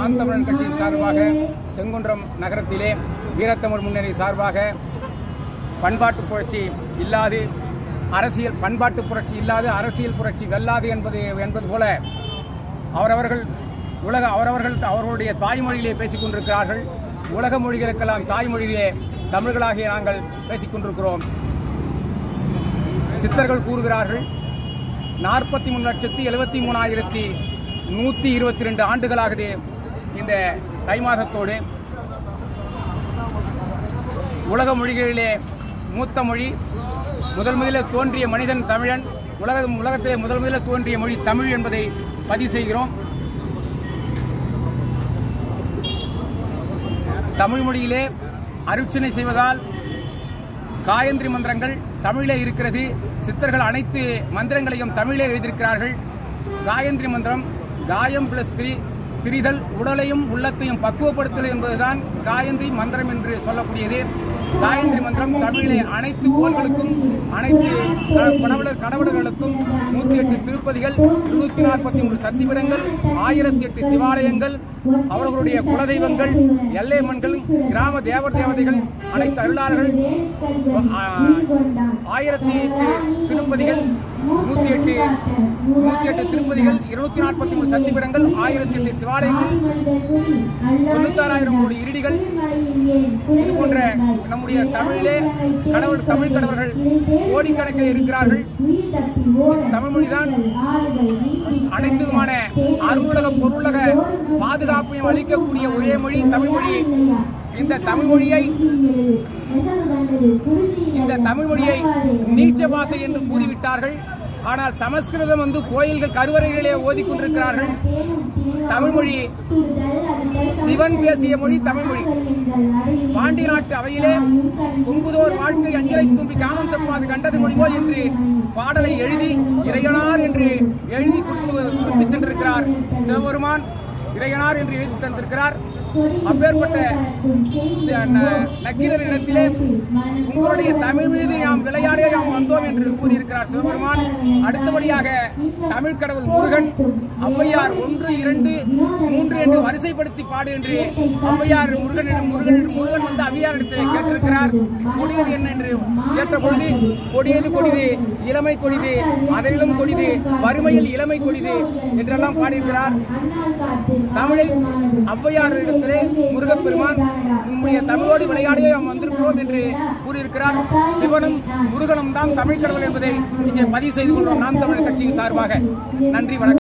நாம் தமிழர் கட்சியின் சார்பாக செங்குன்றம் நகரத்திலே வீரத்தமிழ் முன்னணி சார்பாக பண்பாட்டு புரட்சி இல்லாது அரசியல் பண்பாட்டு புரட்சி இல்லாது அரசியல் புரட்சி வெல்லாது என்பது என்பது போல அவரவர்கள் உலக அவரவர்கள் அவர்களுடைய தாய்மொழியிலே பேசிக் கொண்டிருக்கிறார்கள் உலக மொழிகளுக்கெல்லாம் தாய்மொழியிலே தமிழர்களாகிய நாங்கள் பேசிக் கொண்டிருக்கிறோம் சித்தர்கள் கூறுகிறார்கள் நாற்பத்தி மூணு லட்சத்தி எழுபத்தி மூணாயிரத்தி நூற்றி இருபத்தி ரெண்டு ஆண்டுகளாகுது இந்த தை மாதத்தோடு உலக மொழிகளிலே மூத்த மொழி முதல் முதலில் தோன்றிய மனிதன் தமிழன் உலக உலகத்திலே முதல் முதலில் தோன்றிய மொழி தமிழ் என்பதை பதிவு செய்கிறோம் தமிழ் மொழியிலே அருட்சனை செய்வதால் காயந்திரி மந்திரங்கள் தமிழிலே இருக்கிறது சித்தர்கள் அனைத்து மந்திரங்களையும் தமிழிலே எழுதியிருக்கிறார்கள் காயந்திரி மந்திரம் காயம் பிளஸ் திரி திரிதல் உடலையும் உள்ளத்தையும் பக்குவப்படுத்தல் என்பதுதான் காயந்திரி மந்திரம் என்று சொல்லக்கூடியது காயந்திரி மந்திரம் தமிழிலே அனைத்து கோள்களுக்கும் அனைத்து க- கடவுளர் கடவுளர்களுக்கும் நூற்றி எட்டு திருப்பதிகள் இருநூத்தி நாற்பத்தி மூன்று சத்திவிடங்கள் ஆயிரத்தி எட்டு சிவாலயங்கள் அவர்களுடைய குலதெய்வங்கள் எல்லைமன்கள் கிராம தேவர் தேவதைகள் அனைத்து அருளாளர்கள் ஆ, ஆயிரத்தி எட்டு திருப்பதிகள் நூத்தி எட்டு நூத்தி எட்டு திருப்பதிகள் இருநூத்தி நாற்பத்தி மூணு சத்திபிடங்கள் ஆயிரத்தி எட்டு சிவாலயங்கள் தொண்ணூத்தாறாயிரம் கோடி இருடிகள் இது போன்ற நம்முடைய தமிழிலே கடவுள் தமிழ் கடவுள்கள் கோடிக்கணக்கில் இருக்கிறார்கள் தமிழ் மொழிதான் அனைத்து விதமான அருளுலக பொருளுலக பாதுகாப்பையும் அளிக்கக்கூடிய ஒரே மொழி தமிழ் மொழி இந்த தமிழ் மொழியை இந்த தமிழ் மொழியை நீச்ச பாஷை என்று கூறிவிட்டார்கள் ஆனால் சமஸ்கிருதம் வந்து கோயில்கள் கருவறைகளிலே ஓதிக்கொண்டிருக்கிறார்கள் தமிழ் மொழி சிவன் பேசிய மொழி தமிழ் மொழி பாண்டி நாட்டு அவையிலே பொங்குதோர் வாழ்க்கை அஞ்சலை தும்பி காமம் செப்பாது கண்டது மொழிவோ என்று பாடலை எழுதி இறையனார் என்று எழுதி கொடுத்து கொடுத்து சென்றிருக்கிறார் சிவபெருமான் இறையனார் என்று எழுதி தந்திருக்கிறார் அப்பேற்பட்ட ந- நக்கீரர் இடத்திலே உங்களுடைய தமிழ் மீது நாம் விளையாடே நாம் வந்தோம் என்று கூறியிருக்கிறார் சிவபெருமான் அடுத்தபடியாக தமிழ் கடவுள் முருகன் ஔவையார் ஒன்று இரண்டு மூன்று என்று வரிசைப்படுத்தி பாடு என்று ஔவையார் முருகன் முருகன் முருகன் வந்து அவ்வையார் இடத்தில் கேட்டிருக்கிறார் கொடியது என்ன என்று கேட்ட பொழுது கொடியது கொடிது இளமை கொடிது அதிலும் கொடிது வறுமையில் இளமை கொடிது என்றெல்லாம் பாடியிருக்கிறார் தமிழை ஔவையார் இடத்திலே முருகப்பெருமான் உண்மைய தமிழோடு விளையாடியே நாம் வந்திருக்கிறோம் என்று கூறியிருக்கிறார் சிவனும் முருகனும் தான் தமிழ் கடவுள் என்பதை இங்கே பதிவு செய்து கொள்கிறோம் நாம் தமிழர் கட்சியின் சார்பாக நன்றி வணக்கம்